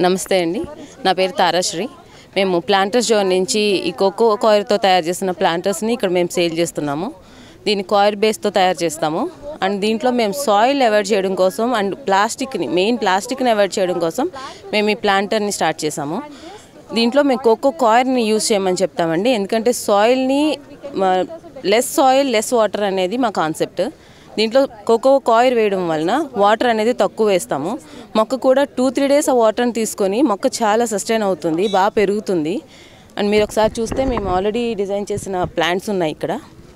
నమస్తే అండి నా పేరు తారాశ్రీ మేము ప్లాంటర్స్ జోన్ నుంచి ఈ కోకో కాయిర్తో తయారు చేసిన ప్లాంటర్స్ని ఇక్కడ మేము సేల్ చేస్తున్నాము దీన్ని కాయిర్ బేస్తో తయారు చేస్తాము అండ్ దీంట్లో మేము సాయిల్ అవాయిడ్ చేయడం కోసం అండ్ ప్లాస్టిక్ని మెయిన్ ప్లాస్టిక్ని అవాయిడ్ చేయడం కోసం మేము ఈ ప్లాంటర్ని స్టార్ట్ చేసాము దీంట్లో మేము కోకో కాయిర్ని యూజ్ చేయమని చెప్తామండి ఎందుకంటే సాయిల్ని లెస్ సాయిల్ లెస్ వాటర్ అనేది మా కాన్సెప్ట్ దీంట్లో కోకో కాయిర్ వేయడం వలన వాటర్ అనేది తక్కువ వేస్తాము మొక్క కూడా టూ త్రీ డేస్ ఆ వాటర్ని తీసుకొని మొక్క చాలా సస్టైన్ అవుతుంది బాగా పెరుగుతుంది అండ్ మీరు ఒకసారి చూస్తే మేము ఆల్రెడీ డిజైన్ చేసిన ప్లాంట్స్ ఉన్నాయి ఇక్కడ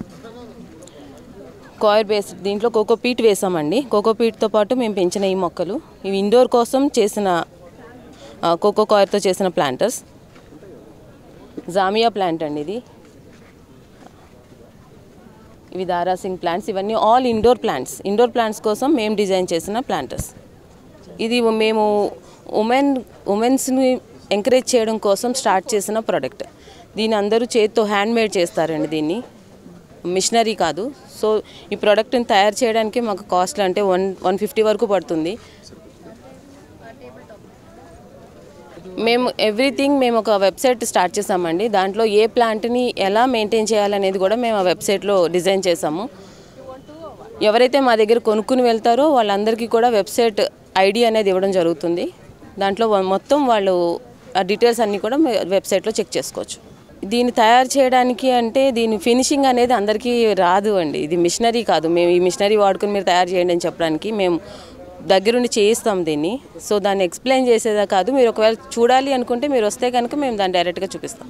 కాయిర్ బేస్ దీంట్లో కోకో పీట్ వేసామండి కోకో పీట్తో పాటు మేము పెంచిన ఈ మొక్కలు ఇవి ఇండోర్ కోసం చేసిన ఆ, కోకో కాయిర్తో చేసిన ప్లాంటర్స్ జామియా ప్లాంట్ అండి ఇది ఇవి దారాసింగ్ ప్లాంట్స్ ఇవన్నీ all indoor plants indoor plants కోసం మేము డిజైన్ చేసిన ప్లాంటర్స్ ఇది మేము ఉమెన్ ఉమెన్స్ని ఎంకరేజ్ చేయడం కోసం స్టార్ట్ చేసిన ప్రోడక్ట్ దీన్ని అందరూ చేతితో హ్యాండ్ మేడ్ చేస్తారండి దీన్ని మిషనరీ కాదు సో ఈ ప్రోడక్ట్ని తయారు చేయడానికి మాకు కాస్ట్ అంటే వన్ వన్ ఫిఫ్టీ వరకు పడుతుంది మేము ఎవ్రీథింగ్ మేము ఒక వెబ్సైట్ స్టార్ట్ చేసామండి దాంట్లో ఏ ప్లాంట్ని ఎలా మెయింటైన్ చేయాలనేది కూడా మేము ఆ వెబ్సైట్లో డిజైన్ చేసాము ఎవరైతే మా దగ్గర కొనుక్కుని వెళ్తారో వాళ్ళందరికీ కూడా వెబ్సైట్ ఐడి అనేది ఇవ్వడం జరుగుతుంది దాంట్లో వా- మొత్తం వాళ్ళు ఆ డీటెయిల్స్ అన్నీ కూడా మీ వెబ్సైట్లో చెక్ చేసుకోవచ్చు దీన్ని తయారు చేయడానికి అంటే దీని ఫినిషింగ్ అనేది అందరికీ రాదు అండి ఇది మిషనరీ కాదు మేము ఈ మిషనరీ వాడుకుని మీరు తయారు చేయండి అని చెప్పడానికి మేము దగ్గరుండి చేయిస్తాం దీన్ని సో దాన్ని ఎక్స్ప్లెయిన్ చేసేదా కాదు మీరు ఒకవేళ చూడాలి అనుకుంటే మీరు వస్తే కనుక మేము దాన్ని డైరెక్ట్గా చూపిస్తాం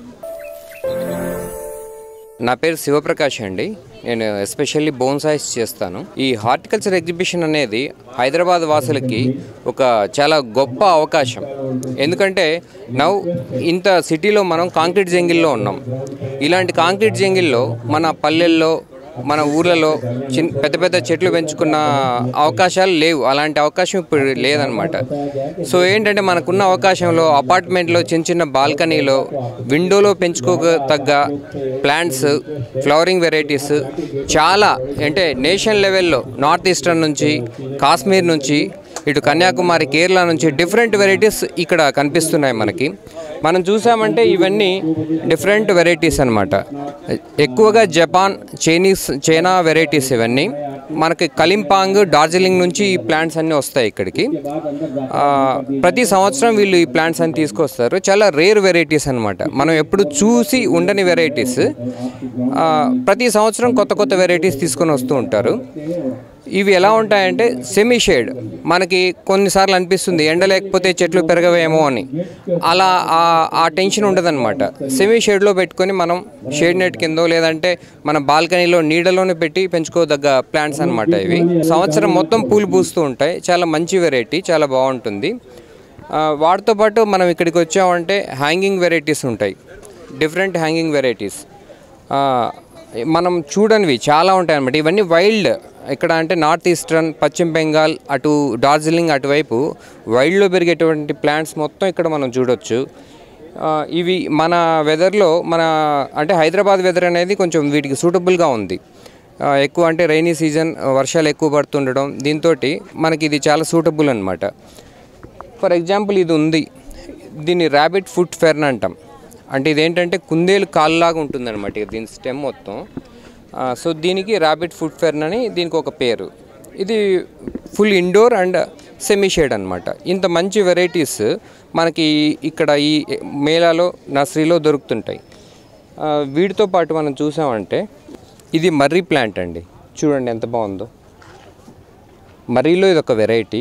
నా పేరు శివప్రకాష్ అండి నేను ఎస్పెషల్లీ బోన్సాయిస్ చేస్తాను ఈ హార్టికల్చర్ ఎగ్జిబిషన్ అనేది హైదరాబాద్ వాసులకి ఒక చాలా గొప్ప అవకాశం ఎందుకంటే నవ్ ఇంత సిటీలో మనం కాంక్రీట్ జంగిల్లో ఉన్నాం ఇలాంటి కాంక్రీట్ జంగిల్లో మన పల్లెల్లో మన ఊర్లలో చిన్న పెద్ద పెద్ద చెట్లు పెంచుకున్న అవకాశాలు లేవు అలాంటి అవకాశం ఇప్పుడు లేదనమాట సో ఏంటంటే మనకున్న అవకాశంలో అపార్ట్మెంట్లో చిన్న చిన్న బాల్కనీలో విండోలో పెంచుకోతగ్గ ప్లాంట్స్ ఫ్లవరింగ్ వెరైటీస్ చాలా అంటే నేషన్ లెవెల్లో నార్త్ ఈస్టర్న్ నుంచి కాశ్మీర్ నుంచి ఇటు కన్యాకుమారి కేరళ నుంచి డిఫరెంట్ వెరైటీస్ ఇక్కడ కనిపిస్తున్నాయి మనకి మనం చూసామంటే ఇవన్నీ డిఫరెంట్ వెరైటీస్ అనమాట ఎక్కువగా జపాన్ చైనీస్ చైనా వెరైటీస్ ఇవన్నీ మనకి కలింపాంగ్ డార్జిలింగ్ నుంచి ఈ ప్లాంట్స్ అన్నీ వస్తాయి ఇక్కడికి ఆ, ప్రతి సంవత్సరం వీళ్ళు ఈ ప్లాంట్స్ అన్ని తీసుకొస్తారు చాలా రేర్ వెరైటీస్ అనమాట మనం ఎప్పుడు చూసి ఉండని వెరైటీస్ ప్రతి సంవత్సరం కొత్త కొత్త వెరైటీస్ తీసుకొని వస్తూ ఉంటారు ఇవి ఎలా ఉంటాయంటే సెమీ షేడ్ మనకి కొన్నిసార్లు అనిపిస్తుంది ఎండ లేకపోతే చెట్లు పెరగవేమో అని అలా ఆ- ఆ టెన్షన్ ఉండదన్నమాట సెమీ షేడ్లో పెట్టుకొని మనం షేడ్ నెట్ కిందో లేదంటే మన బాల్కనీలో నీడలోనే పెట్టి పెంచుకోదగ్గ ప్లాంట్స్ అనమాట ఇవి సంవత్సరం మొత్తం పూలు పూస్తూ ఉంటాయి చాలా మంచి వెరైటీ చాలా బాగుంటుంది ఆ, వాటితో పాటు మనం ఇక్కడికి వచ్చామంటే హ్యాంగింగ్ వెరైటీస్ ఉంటాయి డిఫరెంట్ హ్యాంగింగ్ వెరైటీస్ ఆ, మనం చూడనివి చాలా ఉంటాయి అన్నమాట ఇవన్నీ వైల్డ్ ఇక్కడ అంటే నార్త్ ఈస్టర్న్ పశ్చిమ బెంగాల్ అటు డార్జిలింగ్ అటువైపు వైల్డ్లో పెరిగేటువంటి ప్లాంట్స్ మొత్తం ఇక్కడ మనం చూడొచ్చు ఆ, ఇవి మన వెదర్లో మన అంటే హైదరాబాద్ వెదర్ అనేది కొంచెం వీటికి సూటబుల్గా ఉంది ఆ, ఎక్కువ అంటే రైనీ సీజన్ వర్షాలు ఎక్కువ పడుతుండడం దీంతో మనకి ఇది చాలా సూటబుల్ అనమాట ఫర్ ఎగ్జాంపుల్ ఇది ఉంది దీన్ని ర్యాబిట్ ఫుట్ ఫెర్న్ అంటాం అంటే ఇదేంటంటే కుందేలు కాలులాగా ఉంటుందన్నమాట ఇక దీని స్టెమ్ మొత్తం ఆ, సో దీనికి ర్యాబిట్ ఫుట్ ఫెర్న్ అని దీనికి ఒక పేరు ఇది full indoor and semi shade అనమాట ఇంత మంచి వెరైటీస్ మనకి ఇక్కడ ఈ మేళాలో నర్సరీలో దొరుకుతుంటాయి ఆ, వీటితో పాటు మనం చూసామంటే ఇది మర్రి ప్లాంట్ అండి చూడండి ఎంత బాగుందో మర్రిలో ఇది ఒక వెరైటీ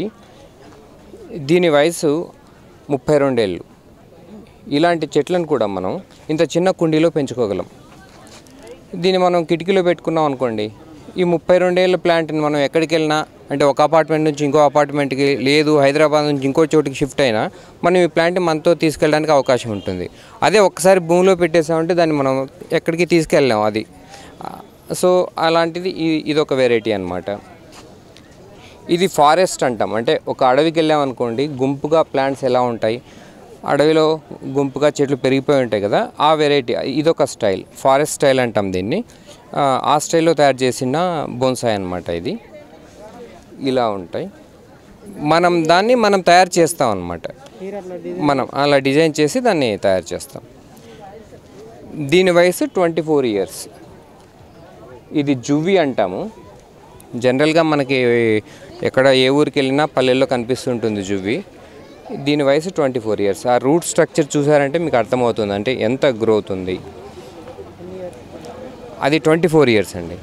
దీని వయసు ముప్పై రెండేళ్ళు ఇలాంటి చెట్లను కూడా మనం ఇంత చిన్న కుండీలో పెంచుకోగలం దీన్ని మనం కిటికీలో పెట్టుకున్నాం అనుకోండి ఈ ముప్పై రెండేళ్ళ ప్లాంట్ని మనం ఎక్కడికి వెళ్ళినా అంటే ఒక అపార్ట్మెంట్ నుంచి ఇంకో అపార్ట్మెంట్కి లేదు హైదరాబాద్ నుంచి ఇంకో చోటికి షిఫ్ట్ అయినా మనం ఈ ప్లాంట్ మనతో తీసుకెళ్ళడానికి అవకాశం ఉంటుంది అదే ఒక్కసారి భూమిలో పెట్టేసామంటే దాన్ని మనం ఎక్కడికి తీసుకెళ్ళాం అది సో అలాంటిది ఈ- ఇదొక వెరైటీ అన్నమాట ఇది ఫారెస్ట్ అంటాం అంటే ఒక అడవికి వెళ్ళామనుకోండి గుంపుగా ప్లాంట్స్ ఎలా ఉంటాయి అడవిలో గుంపుగా చెట్లు పెరిగిపోయి ఉంటాయి కదా ఆ వెరైటీ ఇదొక స్టైల్ ఫారెస్ట్ స్టైల్ అంటాం దీన్ని ఆ, ఆ స్టైల్లో తయారు చేసిన బోన్సాయ్ అనమాట ఇది ఇలా ఉంటాయి మనం దాన్ని మనం తయారు చేస్తాం అన్నమాట మనం అలా డిజైన్ చేసి దాన్ని తయారు చేస్తాం దీని వయసు ట్వంటీ ఫోర్ ఇయర్స్ ఇది జువ్వి అంటాము జనరల్గా మనకి ఎక్కడ ఏ ఊరికి వెళ్ళినా పల్లెల్లో కనిపిస్తుంటుంది జువ్వి దీని వయసు ట్వంటీ ఫోర్ ఇయర్స్ ఆ రూట్ స్ట్రక్చర్ చూసారంటే మీకు అర్థమవుతుంది అంటే ఎంత గ్రోత్ ఉంది అది ట్వంటీ ఫోర్ ఇయర్స్ అండి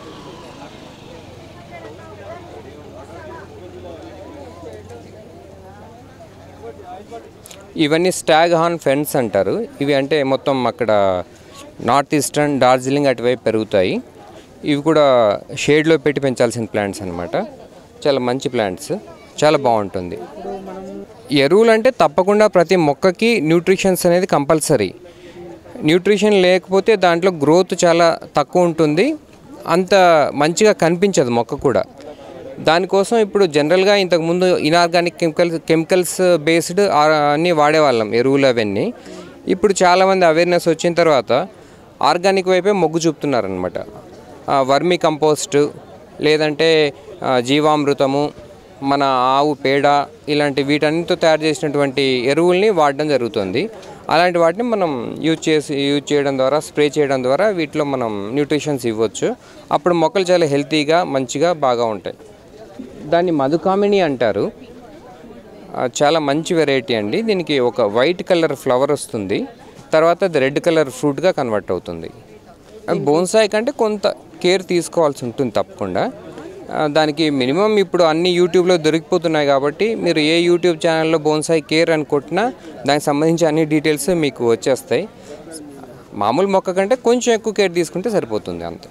ఇవన్నీ స్టాగ్ హార్న్ ఫెన్స్ అంటారు ఇవి అంటే మొత్తం అక్కడ నార్త్ ఈస్టర్న్ డార్జిలింగ్ అటువైపు పెరుగుతాయి ఇవి కూడా షేడ్లో పెట్టి పెంచాల్సిన ప్లాంట్స్ అనమాట చాలా మంచి ప్లాంట్స్ చాలా బాగుంటుంది ఎరువులు అంటే తప్పకుండా ప్రతి మొక్కకి న్యూట్రిషన్స్ అనేది కంపల్సరీ న్యూట్రిషన్ లేకపోతే దాంట్లో గ్రోత్ చాలా తక్కువ ఉంటుంది అంత మంచిగా కనిపించదు మొక్క కూడా దానికోసం ఇప్పుడు జనరల్గా ఇంతకుముందు ఇనార్గానిక్ కెమికల్స్ కెమికల్స్ బేస్డ్ అన్నీ వాడేవాళ్ళం ఎరువులు అవన్నీ ఇప్పుడు చాలామంది అవేర్నెస్ వచ్చిన తర్వాత ఆర్గానిక్ వైపే మొగ్గు చూపుతున్నారనమాట వర్మీ కంపోస్ట్ లేదంటే ఆ, జీవామృతము మన ఆవు పేడ ఇలాంటి వీటన్నిటితో తయారు చేసినటువంటి ఎరువుల్ని వాడడం జరుగుతుంది అలాంటి వాటిని మనం యూజ్ చేసి యూజ్ చేయడం ద్వారా స్ప్రే చేయడం ద్వారా వీటిలో మనం న్యూట్రిషన్స్ ఇవ్వచ్చు అప్పుడు మొక్కలు చాలా హెల్తీగా మంచిగా బాగా ఉంటాయి దాన్ని మధుకామిని అంటారు ఆ, చాలా మంచి వెరైటీ అండి దీనికి ఒక వైట్ కలర్ ఫ్లవర్ వస్తుంది తర్వాత అది రెడ్ కలర్ ఫ్రూట్గా కన్వర్ట్ అవుతుంది బోన్సాయి కంటే కొంత కేర్ తీసుకోవాల్సి ఉంటుంది తప్పకుండా ఆ, దానికి మినిమం ఇప్పుడు అన్ని యూట్యూబ్లో దొరికిపోతున్నాయి కాబట్టి మీరు ఏ యూట్యూబ్ ఛానల్లో బోన్సాయి కేర్ అని కొట్టినా దానికి సంబంధించి అన్ని డీటెయిల్స్ మీకు వచ్చేస్తాయి మామూలు మొక్క కంటే కొంచెం ఎక్కువ కేర్ తీసుకుంటే సరిపోతుంది అంతే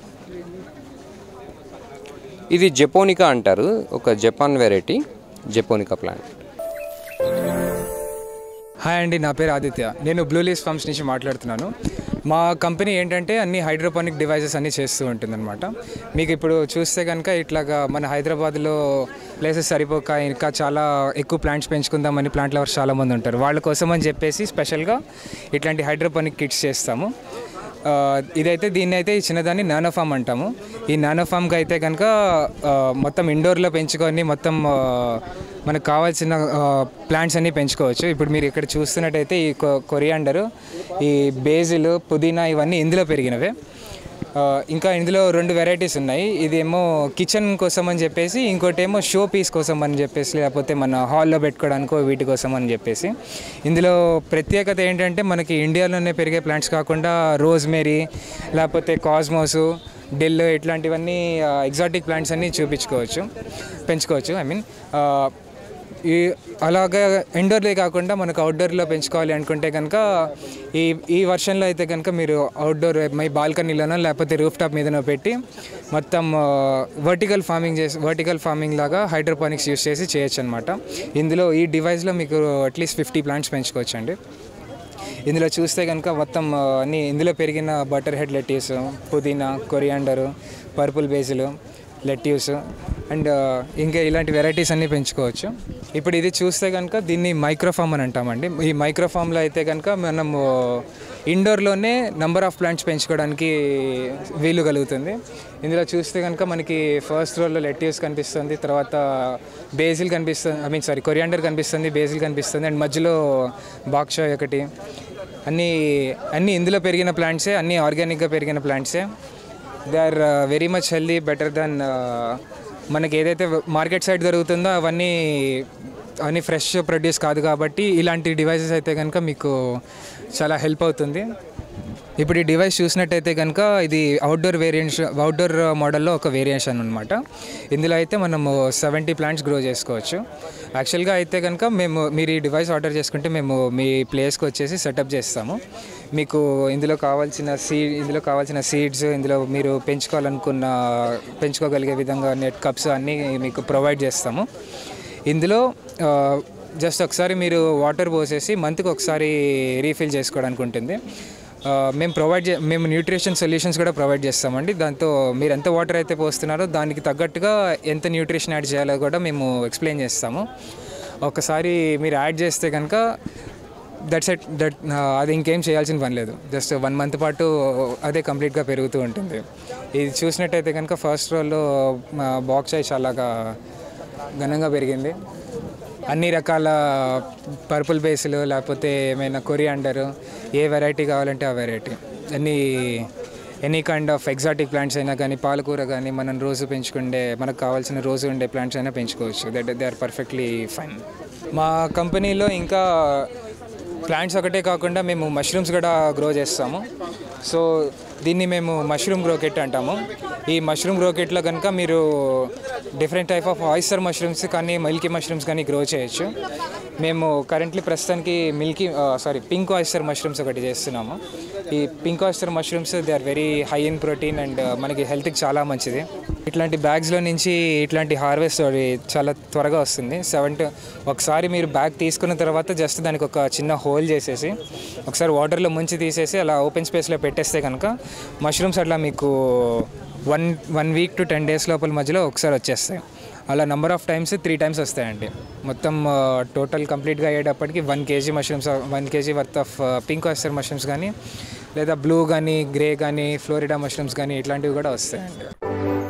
ఇది జెపోనికా అంటారు ఒక Japan variety japonica plant hi అండి నా పేరు ఆదిత్య నేను బ్లూ లీస్ ఫార్మ్స్ నుంచి మాట్లాడుతున్నాను మా కంపెనీ ఏంటంటే అన్ని హైడ్రోపానిక్ డివైసెస్ అన్ని చేస్తూ ఉంటుందన్నమాట మీకు ఇప్పుడు చూస్తే కనుక ఇట్లాగా మన హైదరాబాద్లో ప్లేసెస్ సరిపోక ఇంకా చాలా ఎక్కువ ప్లాంట్స్ పెంచుకుందామని ప్లాంట్ లవర్స్ చాలామంది ఉంటారు వాళ్ళ కోసం అని చెప్పేసి స్పెషల్గా ఇట్లాంటి హైడ్రోపానిక్ కిట్స్ చేస్తాము ఆ, ఇదైతే దీన్ని అయితే ఈ చిన్నదాన్ని నానో ఫామ్ అంటాము ఈ నానో ఫామ్కి అయితే కనుక ఆ, మొత్తం ఇండోర్లో పెంచుకొని మొత్తం ఆ, మనకు కావాల్సిన ప్లాంట్స్ అన్నీ పెంచుకోవచ్చు ఇప్పుడు మీరు ఇక్కడ చూస్తున్నట్టయితే ఈ కొ కొరియాండరు ఈ బేజిల్ పుదీనా ఇవన్నీ ఇందులో పెరిగినవే ఆ, ఇంకా ఇందులో రెండు వెరైటీస్ ఉన్నాయి ఇదేమో కిచెన్ కోసం అని చెప్పేసి ఇంకోటి ఏమో షో పీస్ కోసం అని చెప్పేసి లేకపోతే మన హాల్లో పెట్టుకోవడానికో వీటి కోసం అని చెప్పేసి ఇందులో ప్రత్యేకత ఏంటంటే మనకి ఇండియాలోనే పెరిగే ప్లాంట్స్ కాకుండా రోజ్మేరీ లేకపోతే కాస్మోసు డెల్ ఇట్లాంటివన్నీ ఎగ్జాటిక్ ప్లాంట్స్ అన్నీ చూపించుకోవచ్చు పెంచుకోవచ్చు ఐ మీన్ ఈ అలాగే ఇండోర్లే కాకుండా మనకు అవుట్డోర్లో పెంచుకోవాలి అనుకుంటే కనుక ఈ ఈ వర్షన్లో అయితే కనుక మీరు అవుట్డోర్ మై బాల్కనీలోనో లేకపోతే రూఫ్ టాప్ మీదనో పెట్టి మొత్తం వర్టికల్ ఫార్మింగ్ చేసి వర్టికల్ ఫార్మింగ్ లాగా హైడ్రోపానిక్స్ యూస్ చేసి చేయొచ్చు అనమాట ఇందులో ఈ డివైస్లో మీకు అట్లీస్ట్ ఫిఫ్టీ ప్లాంట్స్ పెంచుకోవచ్చు అండి ఇందులో చూస్తే కనుక మొత్తం ఆ, అన్ని ఇందులో పెరిగిన బటర్ హెడ్ లెట్యూస్ పుదీనా coriander purple basil lettuce and ఇంకా ఇలాంటి వెరైటీస్ అన్నీ పెంచుకోవచ్చు ఇప్పుడు ఇది చూస్తే కనుక దీన్ని మైక్రోఫామ్ అని అంటామండి ఈ మైక్రోఫామ్లో అయితే కనుక మనము ఇండోర్లోనే నంబర్ ఆఫ్ ప్లాంట్స్ పెంచుకోవడానికి వీలు కలుగుతుంది ఇందులో చూస్తే కనుక మనకి ఫస్ట్ రోల్లో లెట్యూస్ కనిపిస్తుంది తర్వాత బేసిల్ కనిపిస్తుంది ఐ మీన్ సారీ కొరియాండర్ కనిపిస్తుంది బేసిల్ కనిపిస్తుంది అండ్ మధ్యలో బాక్షాయ్ ఒకటి అన్నీ అన్నీ ఇందులో పెరిగిన ప్లాంట్సే అన్నీ ఆర్గానిక్గా పెరిగిన ప్లాంట్సే they are very much healthy better than మనకి ఏదైతే మార్కెట్ సైడ్ దొరుకుతుందో అవన్నీ అవన్నీ ఫ్రెష్ ప్రొడ్యూస్ కాదు కాబట్టి ఇలాంటి డివైసెస్ అయితే కనుక మీకు చాలా హెల్ప్ అవుతుంది ఇప్పుడు ఈ డివైస్ చూసినట్టయితే కనుక ఇది అవుట్డోర్ వేరియంట్స్ అవుట్డోర్ మోడల్లో ఒక వేరియేషన్ అనమాట ఇందులో అయితే మనము సెవెంటీ ప్లాంట్స్ గ్రో చేసుకోవచ్చు యాక్చువల్గా అయితే కనుక మేము మీరు ఈ డివైస్ ఆర్డర్ చేసుకుంటే మేము మీ ప్లేస్కి వచ్చేసి సెటప్ చేస్తాము మీకు ఇందులో కావాల్సిన సీడ్ ఇందులో కావాల్సిన సీడ్స్ ఇందులో మీరు పెంచుకోవాలనుకున్న పెంచుకోగలిగే విధంగా నెట్ కప్స్ అన్నీ మీకు ప్రొవైడ్ చేస్తాము ఇందులో జస్ట్ ఒకసారి మీరు వాటర్ పోసేసి మంత్కి ఒకసారి రీఫిల్ చేసుకోవడానికి ఉంటుంది ఆ, మేము ప్రొవైడ్ చే మేము న్యూట్రిషన్ సొల్యూషన్స్ కూడా ప్రొవైడ్ చేస్తామండి దాంతో మీరు ఎంత వాటర్ అయితే పోస్తున్నారో దానికి తగ్గట్టుగా ఎంత న్యూట్రిషన్ యాడ్ చేయాలో కూడా మేము ఎక్స్ప్లెయిన్ చేస్తాము ఒకసారి మీరు యాడ్ చేస్తే కనుక దట్స్ ఎట్ దట్ అది ఇంకేం చేయాల్సిన పని లేదు జస్ట్ వన్ మంత్ పాటు అదే కంప్లీట్గా పెరుగుతూ ఉంటుంది ఇది చూసినట్టయితే కనుక ఫస్ట్ రోల్లో బాక్స్ అయి చాలాగా ఘనంగా పెరిగింది అన్ని రకాల పర్పుల్ బేస్లు లేకపోతే ఏమైనా కొరియాండర్ ఏ వెరైటీ కావాలంటే ఆ వెరైటీ అన్ని any kind of exotic plants అయినా కానీ పాలకూర కానీ మనం రోజు పెంచుకుండే మనకు కావాల్సిన రోజు ఉండే ప్లాంట్స్ అయినా పెంచుకోవచ్చు that they are perfectly fine మా కంపెనీలో ఇంకా ప్లాంట్స్ ఒకటే కాకుండా మేము మష్రూమ్స్ కూడా గ్రో చేస్తాము సో దీన్ని మేము మష్రూమ్ గ్రోకెట్ అంటాము ఈ మష్రూమ్ గ్రోకెట్లో కనుక మీరు different type of oyster mushrooms కానీ మిల్కీ మష్రూమ్స్ కానీ గ్రో చేయొచ్చు మేము కరెంట్లీ ప్రస్తుతానికి milky sorry pink oyster mushrooms ఒకటి చేస్తున్నాము ఈ pink oyster mushrooms they are very high in protein and మనకి హెల్త్కి చాలా మంచిది ఇట్లాంటి బ్యాగ్స్లో నుంచి ఇట్లాంటి హార్వెస్ట్ అది చాలా త్వరగా వస్తుంది సెవెన్ టు ఒకసారి మీరు బ్యాగ్ తీసుకున్న తర్వాత జస్ట్ దానికి ఒక చిన్న హోల్ చేసేసి ఒకసారి వాటర్లో ముంచి తీసేసి అలా ఓపెన్ స్పేస్లో పెట్టేస్తే కనుక మష్రూమ్స్ అట్లా మీకు one one week to ten days లోపల మధ్యలో ఒకసారి వచ్చేస్తాయి అలా number of times three times వస్తాయండి మొత్తం టోటల్ కంప్లీట్గా అయ్యేటప్పటికి one KG mushrooms one KG worth of pink oyster mushrooms కానీ లేదా బ్లూ కానీ గ్రే కానీ ఫ్లోరిడా మష్రూమ్స్ కానీ ఇట్లాంటివి కూడా వస్తాయండి